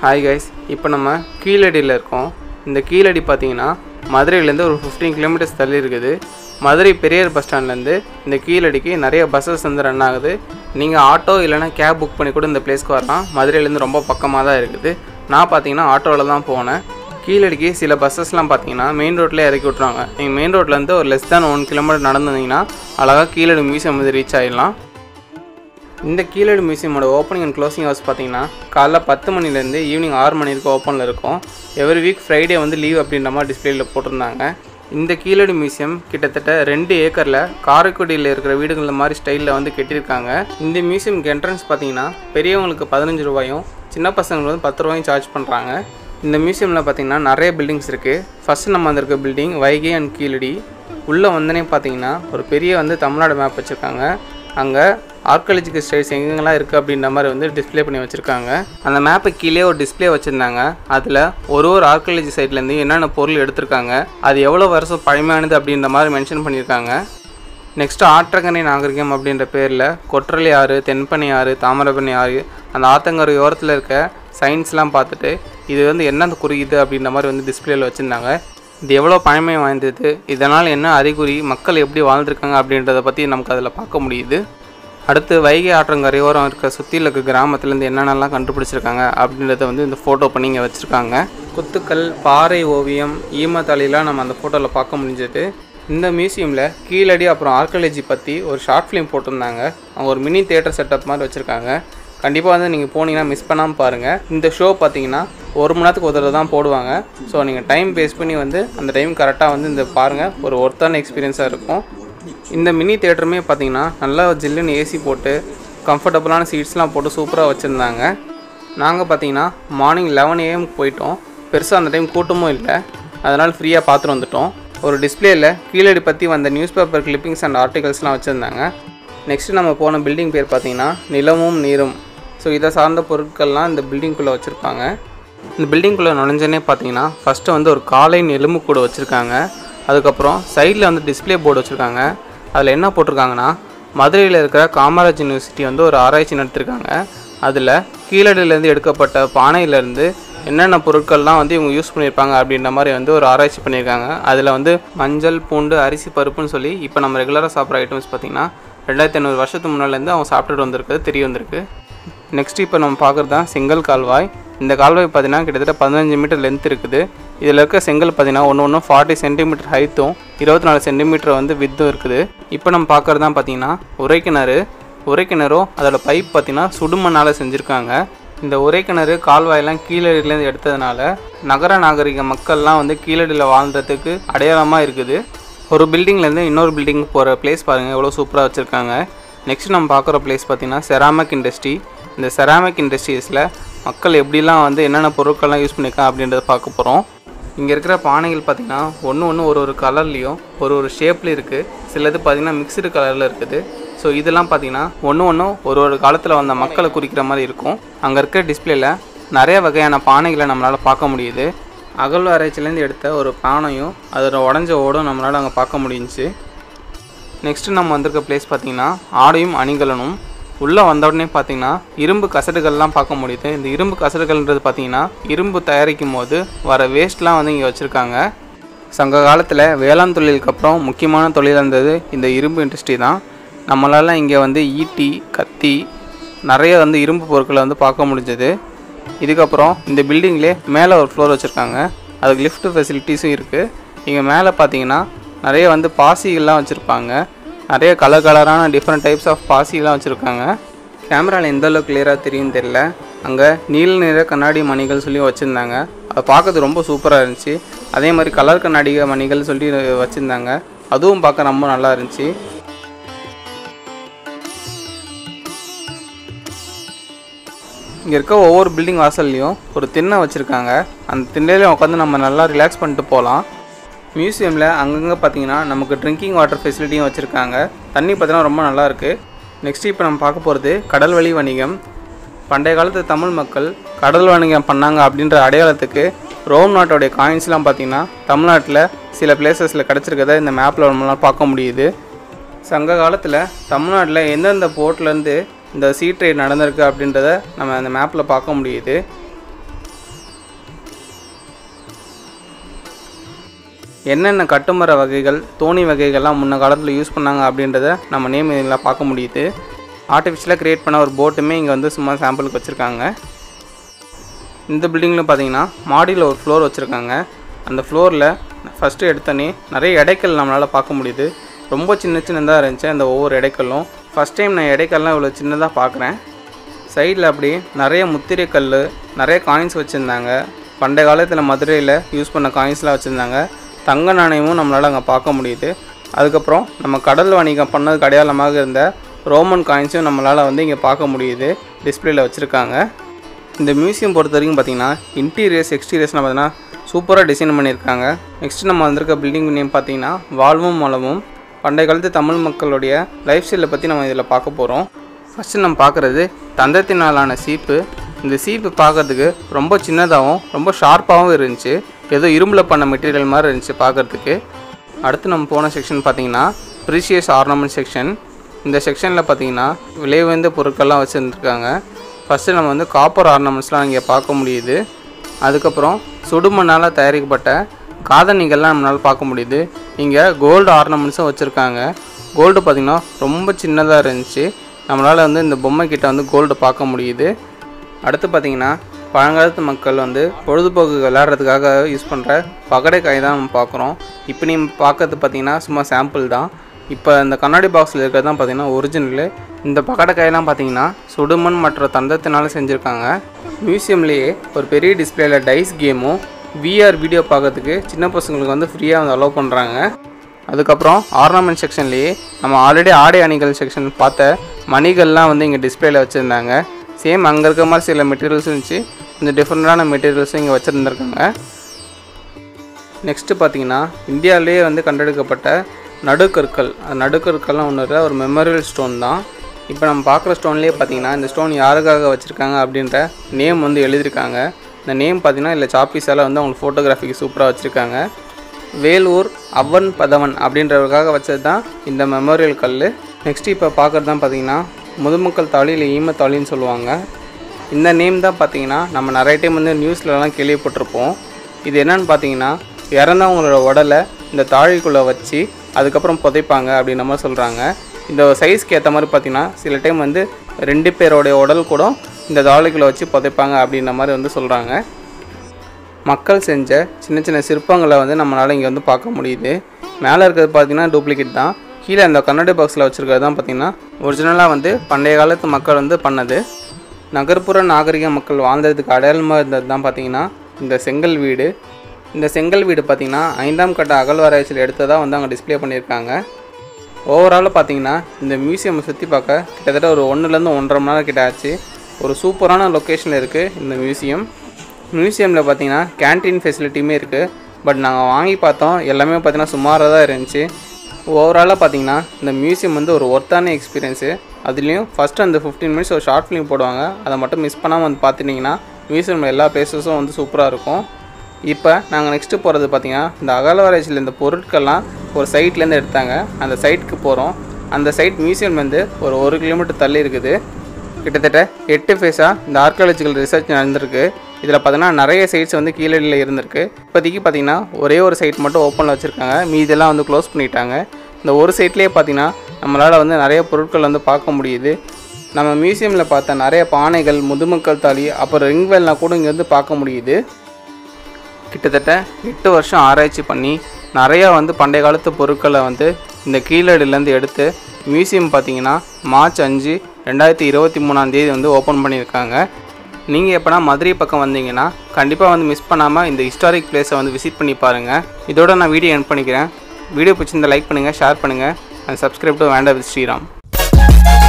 hi guys இப்போ நம்ம கீழடியில் இருக்கோம் இந்த கீழடி பார்த்தீங்கன்னா மதுரையிலேருந்து ஒரு ஃபிஃப்டீன் கிலோமீட்டர்ஸ் தள்ளி இருக்குது மதுரை பெரியார் பஸ் ஸ்டாண்ட்லேருந்து இந்த கீழடிக்கு நிறைய பஸ்ஸஸ் வந்து ரன் ஆகுது நீங்கள் ஆட்டோ இல்லைனா கேப் புக் பண்ணி கூட இந்த பிளேஸ்க்கு வரலாம் மதுரையிலேருந்து ரொம்ப பக்கமாக தான் இருக்குது நான் பார்த்தீங்கன்னா ஆட்டோவில் தான் போனேன் கீழடிக்கு சில பஸ்ஸஸ்லாம் பார்த்தீங்கன்னா மெயின் ரோட்லேயே இறக்கி விட்ருவாங்க நீங்கள் மெயின் ரோட்லேருந்து ஒரு லெஸ் தேன் ஒன் கிலோமீட்டர் நடந்து வந்தீங்கன்னா அழகாக கீழடி மியூசியம் வந்து ரீச் ஆகிடலாம் இந்த கீழடி மியூசியமோட ஓப்பனிங் அண்ட் க்ளோசிங் ஹவர்ஸ் பார்த்தீங்கன்னா காலைல பத்து மணிலேருந்து ஈவினிங் ஆறு மணி வரைக்கும் ஓப்பனில் இருக்கும் எவ்ரி வீக் ஃப்ரைடே வந்து லீவ் அப்படின்ற மாதிரி டிஸ்பிளேயில் போட்டிருந்தாங்க இந்த கீழடி மியூசியம் கிட்டத்தட்ட ரெண்டு ஏக்கரில் காரைக்குடியில் இருக்கிற வீடுகள் மாதிரி ஸ்டைலில் வந்து கட்டியிருக்காங்க இந்த மியூசியம்க்கு என்ட்ரன்ஸ் பார்த்தீங்கன்னா பெரியவங்களுக்கு பதினஞ்சு ரூபாயும் சின்ன பசங்களுக்கு வந்து பத்து ரூபாயும் சார்ஜ் பண்ணுறாங்க இந்த மியூசியமில் பார்த்தீங்கன்னா நிறைய பில்டிங்ஸ் இருக்குது ஃபஸ்ட்டு நம்ம வந்திருக்க பில்டிங் வைகை அண்ட் கீழடி உள்ளே வந்தனே பார்த்தீங்கன்னா ஒரு பெரிய வந்து தமிழ்நாடு மேப் வச்சுருக்காங்க அங்கே ஆர்காலஜிக்கல் ஸ்டைல்ஸ் எங்கெங்கெல்லாம் இருக்குது அப்படின்ற மாதிரி வந்து டிஸ்ப்ளே பண்ணி வச்சுருக்காங்க அந்த மேப்பை கீழே ஒரு டிஸ்ப்ளே வச்சுருந்தாங்க அதில் ஒரு ஒரு ஆர்காலஜி சைட்லேருந்து என்னென்ன பொருள் எடுத்திருக்காங்க அது எவ்வளோ வருஷம் பழமையானது அப்படின்ற மாதிரி மென்ஷன் பண்ணியிருக்காங்க நெக்ஸ்ட்டு ஆற்றங்கரை நாகரிகம் அப்படின்ற பேரில் கொற்றலை ஆறு தென்பனை ஆறு தாமிரபரணி ஆறு அந்த ஆத்தங்கரை ஓரத்தில் இருக்க சயின்ஸ்லாம் பார்த்துட்டு இது வந்து என்ன குறியுது அப்படின்ற மாதிரி வந்து டிஸ்பிளேல வச்சுருந்தாங்க இது எவ்வளோ பழமை வாய்ந்தது இதனால் என்ன அறிகுறி மக்கள் எப்படி வாழ்ந்திருக்காங்க அப்படின்றத பற்றி நமக்கு அதில் பார்க்க முடியுது அடுத்து வைகை ஆற்றங்கரையோரம் இருக்க சுற்றியில் இருக்க கிராமத்துலேருந்து என்னென்னலாம் கண்டுபிடிச்சிருக்காங்க அப்படின்றத வந்து இந்த ஃபோட்டோ பண்ணி இங்கே வச்சுருக்காங்க குத்துக்கள் பாறை ஓவியம் ஈமத்தாளிலாம் நம்ம அந்த ஃபோட்டோவில் பார்க்க முடிஞ்சது இந்த மியூசியமில் கீழடி அப்புறம் ஆர்காலஜி பற்றி ஒரு ஷார்ட் ஃபிலிம் போட்டிருந்தாங்க அவங்க ஒரு மினி தேட்டர் செட்டப் மாதிரி வச்சுருக்காங்க கண்டிப்பாக வந்து நீங்கள் போனீங்கன்னா மிஸ் பண்ணாமல் பாருங்கள் இந்த ஷோ பார்த்தீங்கன்னா ஒரு மணி நேரத்துக்கு ஒரு தடவை தான் போடுவாங்க ஸோ நீங்கள் டைம் பேஸ் பண்ணி வந்து அந்த டைம் கரெக்டாக வந்து இந்த பாருங்கள் ஒரு ஒர்த்தான எக்ஸ்பீரியன்ஸாக இருக்கும் இந்த மினி தேட்டருமே பார்த்தீங்கன்னா நல்லா ஜில்லுன்னு ஏசி போட்டு கம்ஃபர்டபுளான சீட்ஸ்லாம் போட்டு சூப்பராக வச்சுருந்தாங்க நாங்கள் பார்த்தீங்கன்னா மார்னிங் லெவன் ஏஎம் போயிட்டோம் பெருசாக அந்த டைம் கூட்டமும் இல்லை அதனால் ஃப்ரீயாக பார்த்துட்டு வந்துட்டோம் ஒரு டிஸ்பிளேயில் கீழடி பற்றி வந்த நியூஸ் பேப்பர் கிளிப்பிங்ஸ் அண்ட் ஆர்டிகல்ஸ்லாம் வச்சுருந்தாங்க நெக்ஸ்ட்டு நம்ம போன பில்டிங் பேர் பார்த்தீங்கன்னா நிலமும் நீரும் ஸோ இதை சார்ந்த பொருட்கள்லாம் இந்த பில்டிங்குள்ளே வச்சுருப்பாங்க இந்த பில்டிங்குள்ளே நுழைஞ்சனே பார்த்தீங்கன்னா ஃபஸ்ட்டு வந்து ஒரு காலைன் எலும்பு கூட வச்சுருக்காங்க அதுக்கப்புறம் சைடில் வந்து டிஸ்ப்ளே போர்டு வச்சுருக்காங்க அதில் என்ன போட்டிருக்காங்கன்னா மதுரையில் இருக்கிற காமராஜ் யூனிவர்சிட்டி வந்து ஒரு ஆராய்ச்சி நடத்திருக்காங்க அதில் கீழடியிலேருந்து எடுக்கப்பட்ட பானையிலேருந்து என்னென்ன பொருட்கள்லாம் வந்து இவங்க யூஸ் பண்ணியிருப்பாங்க அப்படின்ற மாதிரி வந்து ஒரு ஆராய்ச்சி பண்ணியிருக்காங்க அதில் வந்து மஞ்சள் பூண்டு அரிசி பருப்புன்னு சொல்லி இப்போ நம்ம ரெகுலராக சாப்பிட்ற ஐட்டம்ஸ் பார்த்திங்கன்னா ரெண்டாயிரத்தி ஐநூறு வருஷத்துக்கு முன்னாலேருந்து அவங்க சாப்பிட்டுட்டு வந்திருக்கிறது தெரிய வந்திருக்கு நெக்ஸ்ட் இப்போ நம்ம பார்க்குறது தான் செங்கல் கால்வாய் இந்த கால்வாய் பார்த்தீங்கன்னா கிட்டத்தட்ட பதினஞ்சு மீட்டர் லென்த் இருக்குது இதில் இருக்க செங்கல் பார்த்தீங்கன்னா ஒன்று ஒன்று ஃபார்ட்டி சென்டிமீட்டர் ஹைட்டும் இருபத்தி நாலு சென்டிமீட்டர் வந்து வித்தும் இருக்குது இப்போ நம்ம பார்க்குறது தான் பார்த்தீங்கன்னா உரைக்கிணறு உரைக்கிணறும் அதோட பைப் பார்த்தீங்கன்னா சுடுமண்ணால் செஞ்சுருக்காங்க இந்த உரைக்கிணறு கால்வாயெல்லாம் கீழடியிலேருந்து எடுத்ததுனால நகர நாகரிக மக்கள்லாம் வந்து கீழடியில் வாழ்ந்ததுக்கு அடையாளமாக இருக்குது ஒரு பில்டிங்லேருந்து இன்னொரு பில்டிங் போகிற பிளேஸ் பாருங்கள் எவ்வளோ சூப்பராக வச்சுருக்காங்க நெக்ஸ்ட் நம்ம பார்க்குற பிளேஸ் பார்த்திங்கன்னா செராமிக் இண்டஸ்ட்ரி இந்த செராமிக் இண்டஸ்ட்ரீஸில் மக்கள் எப்படிலாம் வந்து என்னென்ன பொருட்கள்லாம் யூஸ் பண்ணியிருக்காங்க அப்படின்றத பார்க்க போகிறோம் இங்கே இருக்கிற பானைகள் பார்த்திங்கன்னா ஒன்று ஒன்று ஒரு ஒரு கலர்லேயும் ஒரு ஒரு ஷேப்லேயும் இருக்குது சிலது பார்த்திங்கன்னா மிக்சடு கலரில் இருக்குது ஸோ இதெல்லாம் பார்த்திங்கன்னா ஒன்று ஒன்றும் ஒரு ஒரு காலத்தில் வந்த மக்களை குறிக்கிற மாதிரி இருக்கும் அங்கே இருக்க டிஸ்பிளேல நிறைய வகையான பானைகளை நம்மளால் பார்க்க முடியுது அகழ்வாராய்ச்சிலேருந்து எடுத்த ஒரு பானையும் அதோட உடஞ்ச ஓடும் நம்மளால் அங்கே பார்க்க முடிஞ்சுச்சு நெக்ஸ்ட்டு நம்ம வந்திருக்க பிளேஸ் பார்த்திங்கன்னா ஆடையும் அணிகலனும் உள்ளே வந்த உடனே பார்த்தீங்கன்னா இரும்பு கசடுகள்லாம் பார்க்க முடியுது இந்த இரும்பு கசடுகள்ன்றது பார்த்தீங்கன்னா இரும்பு தயாரிக்கும் போது வர வேஸ்ட்லாம் வந்து இங்கே வச்சுருக்காங்க சங்க காலத்தில் வேளாண் தொழிலுக்கு அப்புறம் முக்கியமான தொழில் இருந்தது இந்த இரும்பு இண்டஸ்ட்ரி தான் நம்மளால் இங்கே வந்து ஈட்டி கத்தி நிறைய வந்து இரும்பு பொருட்களை வந்து பார்க்க முடிஞ்சது இதுக்கப்புறம் இந்த பில்டிங்லேயே மேலே ஒரு ஃப்ளோர் வச்சுருக்காங்க அதுக்கு லிஃப்ட் ஃபெசிலிட்டிஸும் இருக்குது இங்கே மேலே பார்த்தீங்கன்னா நிறைய வந்து பாசிகள்லாம் வச்சுருப்பாங்க நிறைய கலர் கலரான டிஃப்ரெண்ட் டைப்ஸ் ஆஃப் பாசிலாம் வச்சுருக்காங்க கேமராவில் எந்த அளவுக்கு கிளியராக தெரியும் தெரில அங்கே நீல நிற கண்ணாடி மணிகள் சொல்லி வச்சுருந்தாங்க அதை பார்க்கறது ரொம்ப சூப்பராக இருந்துச்சு அதே மாதிரி கலர் கண்ணாடி மணிகள் சொல்லி வச்சுருந்தாங்க அதுவும் பார்க்க ரொம்ப நல்லா இருந்துச்சு இங்கே இருக்க ஒவ்வொரு பில்டிங் வாசல்லையும் ஒரு திண்ணை வச்சுருக்காங்க அந்த திண்ணையிலையும் உட்காந்து நம்ம நல்லா ரிலாக்ஸ் பண்ணிட்டு போகலாம் மியூசியமில் அங்கங்கே பார்த்தீங்கன்னா நமக்கு ட்ரிங்கிங் வாட்டர் ஃபெசிலிட்டியும் வச்சுருக்காங்க தண்ணி பார்த்தீங்கன்னா ரொம்ப நல்லா இருக்குது நெக்ஸ்ட் இப்போ நம்ம பார்க்க போகிறது கடல் வழி வணிகம் பண்டைய காலத்து தமிழ் மக்கள் கடல் வணிகம் பண்ணாங்க அப்படின்ற அடையாளத்துக்கு ரோம் நாட்டோடைய காயின்ஸ்லாம் பார்த்தீங்கன்னா தமிழ்நாட்டில் சில பிளேசஸில் கிடச்சிருக்கதை இந்த மேப்பில் நம்மளால் பார்க்க முடியுது சங்க காலத்தில் தமிழ்நாட்டில் எந்தெந்த போர்ட்லேருந்து இந்த சீ ட்ரேட் நடந்திருக்கு அப்படின்றத நம்ம அந்த மேப்பில் பார்க்க முடியுது என்னென்ன கட்டுமர வகைகள் தோணி வகைகள்லாம் முன்ன காலத்தில் யூஸ் பண்ணாங்க அப்படின்றத நம்ம நேம் இதில் பார்க்க முடியுது ஆர்டிஃபிஷியலாக க்ரியேட் பண்ண ஒரு போட்டுமே இங்கே வந்து சும்மா சாம்பிளுக்கு வச்சுருக்காங்க இந்த பில்டிங்கில் பார்த்தீங்கன்னா மாடியில் ஒரு ஃப்ளோர் வச்சுருக்காங்க அந்த ஃப்ளோரில் ஃபஸ்ட்டு எடுத்தோன்னே நிறைய எடைக்கல் நம்மளால் பார்க்க முடியுது ரொம்ப சின்ன சின்னதாக இருந்துச்சு அந்த ஒவ்வொரு எடைக்கல்லும் ஃபஸ்ட் டைம் நான் எடைக்கல்லாம் இவ்வளோ சின்னதாக பார்க்குறேன் சைடில் அப்படி நிறைய முத்திரை கல் நிறைய காயின்ஸ் வச்சுருந்தாங்க பண்டைய காலத்தில் மதுரையில் யூஸ் பண்ண காயின்ஸ்லாம் வச்சுருந்தாங்க தங்க நாணயமும் நம்மளால் அங்கே பார்க்க முடியுது அதுக்கப்புறம் நம்ம கடல் வணிகம் பண்ணதுக்கு அடையாளமாக இருந்த ரோமன் காயின்ஸும் நம்மளால் வந்து இங்கே பார்க்க முடியுது டிஸ்பிளேல வச்சுருக்காங்க இந்த மியூசியம் பொறுத்த வரைக்கும் பார்த்தீங்கன்னா இன்டீரியர்ஸ் எக்ஸ்டீரியர்ஸ்லாம் பார்த்தீங்கன்னா சூப்பராக டிசைன் பண்ணியிருக்காங்க நெக்ஸ்ட் நம்ம வந்திருக்க பில்டிங் நேம் பார்த்தீங்கன்னா வாழ்வும் மலமும் பண்டைய காலத்து தமிழ் மக்களுடைய லைஃப் ஸ்டைலை பற்றி நம்ம இதில் பார்க்க போகிறோம் ஃபஸ்ட்டு நம்ம பார்க்குறது தந்தத்தினாலான சீப்பு இந்த சீப்பு பார்க்கறதுக்கு ரொம்ப சின்னதாகவும் ரொம்ப ஷார்ப்பாகவும் இருந்துச்சு ஏதோ இரும்பில் பண்ண மெட்டீரியல் மாதிரி இருந்துச்சு பார்க்கறதுக்கு அடுத்து நம்ம போன செக்ஷன் பார்த்தீங்கன்னா ப்ரீஷியஸ் ஆர்னமெண்ட் செக்ஷன் இந்த செக்ஷனில் பார்த்தீங்கன்னா விலை உயர்ந்த பொருட்கள்லாம் வச்சுருந்துருக்காங்க ஃபஸ்ட்டு நம்ம வந்து காப்பர் ஆர்னமெண்ட்ஸ்லாம் இங்கே பார்க்க முடியுது அதுக்கப்புறம் சுடுமண்ணால் தயாரிக்கப்பட்ட காதணிகள்லாம் நம்மளால் பார்க்க முடியுது இங்கே கோல்டு ஆர்னமெண்ட்ஸும் வச்சுருக்காங்க கோல்டு பார்த்திங்கன்னா ரொம்ப சின்னதாக இருந்துச்சு நம்மளால் வந்து இந்த பொம்மை கிட்ட வந்து கோல்டு பார்க்க முடியுது அடுத்து பார்த்திங்கன்னா பழங்காலத்து மக்கள் வந்து பொழுதுபோக்கு விளையாடுறதுக்காக யூஸ் பண்ணுற பகடைக்காய் தான் நம்ம பார்க்குறோம் இப்போ நீ பார்க்கறது பார்த்திங்கன்னா சும்மா சாம்பிள் தான் இப்போ இந்த கண்ணாடி பாக்ஸில் இருக்கிறது தான் பார்த்திங்கன்னா ஒரிஜினலு இந்த பகடைக்காயெல்லாம் பார்த்தீங்கன்னா சுடுமண் மற்ற தந்தத்தினால செஞ்சுருக்காங்க மியூசியம்லேயே ஒரு பெரிய டிஸ்பிளேல டைஸ் கேமும் விஆர் வீடியோ பார்க்கறதுக்கு சின்ன பசங்களுக்கு வந்து ஃப்ரீயாக வந்து அலோவ் பண்ணுறாங்க அதுக்கப்புறம் ஆர்னமெண்ட் செக்ஷன்லேயே நம்ம ஆல்ரெடி ஆடை அணிகள் செக்ஷன் பார்த்த மணிகள்லாம் வந்து இங்கே டிஸ்பிளேல வச்சுருந்தாங்க சேம் அங்கே இருக்க மாதிரி சில மெட்டீரியல்ஸ் இருந்துச்சு கொஞ்சம் டிஃப்ரெண்ட்டான மெட்டீரியல்ஸும் இங்கே வச்சுருந்துருக்காங்க நெக்ஸ்ட்டு பார்த்தீங்கன்னா இந்தியாவிலேயே வந்து கண்டெடுக்கப்பட்ட நடுக்கற்கள் அந்த நடுக்கற்கள்லாம் ஒன்று இல்லை ஒரு மெமோரியல் ஸ்டோன் தான் இப்போ நம்ம பார்க்குற ஸ்டோன்லேயே பார்த்தீங்கன்னா இந்த ஸ்டோன் யாருக்காக வச்சுருக்காங்க அப்படின்ற நேம் வந்து எழுதியிருக்காங்க இந்த நேம் பார்த்தீங்கன்னா இல்லை சாப்பீஸால் வந்து அவங்களுக்கு ஃபோட்டோகிராஃபிக்கு சூப்பராக வச்சுருக்காங்க வேலூர் அவன் பதவன் அப்படின்றவருக்காக வச்சது தான் இந்த மெமோரியல் கல் நெக்ஸ்ட்டு இப்போ பார்க்குறது தான் பார்த்தீங்கன்னா முதுமக்கள் தாலி இல்லை ஈமத்தாளின்னு சொல்லுவாங்க இந்த நேம் தான் பார்த்தீங்கன்னா நம்ம நிறைய டைம் வந்து நியூஸ்லலாம் கேள்விப்பட்டிருப்போம் இது என்னன்னு பார்த்தீங்கன்னா இறந்தவங்களோட உடலை இந்த தாழிக்குள்ளே வச்சு அதுக்கப்புறம் புதைப்பாங்க அப்படின்ற மாதிரி சொல்கிறாங்க இந்த சைஸ்க்கு ஏற்ற மாதிரி பார்த்தீங்கன்னா சில டைம் வந்து ரெண்டு பேரோடைய உடல் கூட இந்த தாழிக்குள்ளே வச்சு புதைப்பாங்க அப்படின்ற மாதிரி வந்து சொல்கிறாங்க மக்கள் செஞ்ச சின்ன சின்ன சிற்பங்களை வந்து நம்மளால் இங்கே வந்து பார்க்க முடியுது மேலே இருக்கிறது பார்த்தீங்கன்னா டூப்ளிகேட் தான் கீழே அந்த கண்ணாடி பாக்ஸில் வச்சுருக்கிறது தான் பார்த்தீங்கன்னா ஒரிஜினலாக வந்து பண்டைய காலத்து மக்கள் வந்து பண்ணது நகர்ப்புற நாகரிக மக்கள் வாழ்ந்ததுக்கு அடையாளமாக இருந்தது தான் பார்த்தீங்கன்னா இந்த செங்கல் வீடு இந்த செங்கல் வீடு பார்த்தீங்கன்னா ஐந்தாம் கட்ட அகழ்வாராய்ச்சியில் எடுத்ததாக வந்து அங்கே டிஸ்ப்ளே பண்ணியிருக்காங்க ஓவராலாக பார்த்தீங்கன்னா இந்த மியூசியம் சுற்றி பார்க்க கிட்டத்தட்ட ஒரு ஒன்றுலேருந்து ஒன்றரை மணி நேரம் கிட்ட ஆச்சு ஒரு சூப்பரான லொக்கேஷனில் இருக்குது இந்த மியூசியம் மியூசியமில் பார்த்தீங்கன்னா கேன்டீன் ஃபெசிலிட்டியுமே இருக்குது பட் நாங்கள் வாங்கி பார்த்தோம் எல்லாமே பார்த்தீங்கன்னா சுமாராக தான் இருந்துச்சு ஓவராலாக பார்த்தீங்கன்னா இந்த மியூசியம் வந்து ஒரு ஒர்த்தான எக்ஸ்பீரியன்ஸு அதுலேயும் ஃபஸ்ட்டு அந்த ஃபிஃப்டீன் மினிட்ஸ் ஒரு ஷார்ட் ஃபிலிம் போடுவாங்க அதை மட்டும் மிஸ் பண்ணாமல் வந்து பார்த்துட்டிங்கன்னா மியூசியமில் எல்லா பிளேசஸும் வந்து சூப்பராக இருக்கும் இப்போ நாங்கள் நெக்ஸ்ட்டு போகிறது பார்த்தீங்கன்னா இந்த அகலவராய்ச்சியில் இந்த பொருட்கள்லாம் ஒரு சைட்லேருந்து எடுத்தாங்க அந்த சைட்டுக்கு போகிறோம் அந்த சைட் மியூசியம் வந்து ஒரு ஒரு கிலோமீட்டர் தள்ளி இருக்குது கிட்டத்தட்ட எட்டு ஃபேஸாக இந்த ஆர்கியாலஜிக்கல் ரிசர்ச் நடந்திருக்கு இதில் பார்த்தீங்கன்னா நிறைய சைட்ஸ் வந்து கீழடியில் இருந்திருக்கு இப்போதைக்கு பார்த்தீங்கன்னா ஒரே ஒரு சைட் மட்டும் ஓப்பனில் வச்சுருக்காங்க மீதெல்லாம் வந்து க்ளோஸ் பண்ணிட்டாங்க இந்த ஒரு சைட்லேயே பார்த்தீங்கன்னா நம்மளால் வந்து நிறைய பொருட்கள் வந்து பார்க்க முடியுது நம்ம மியூசியமில் பார்த்த நிறைய பானைகள் முதுமக்கள் தாலி அப்புறம் ரிங்வெல்லாம் கூட இங்கே வந்து பார்க்க முடியுது கிட்டத்தட்ட எட்டு வருஷம் ஆராய்ச்சி பண்ணி நிறையா வந்து பண்டைய காலத்து பொருட்களை வந்து இந்த கீழடியிலேருந்து எடுத்து மியூசியம் பார்த்தீங்கன்னா மார்ச் அஞ்சு ரெண்டாயிரத்தி இருபத்தி மூணாம் தேதி வந்து ஓப்பன் பண்ணியிருக்காங்க நீங்கள் எப்போனா மதுரை பக்கம் வந்தீங்கன்னா கண்டிப்பாக வந்து மிஸ் பண்ணாமல் இந்த ஹிஸ்டாரிக் பிளேஸை வந்து விசிட் பண்ணி பாருங்கள் இதோட நான் வீடியோ என் பண்ணிக்கிறேன் வீடியோ பிடிச்சிருந்தா லைக் பண்ணுங்கள் ஷேர் பண்ணுங்கள் அண்ட் சப்ஸ்கிரைப் டு வேண்டா வித் ஸ்ரீராம்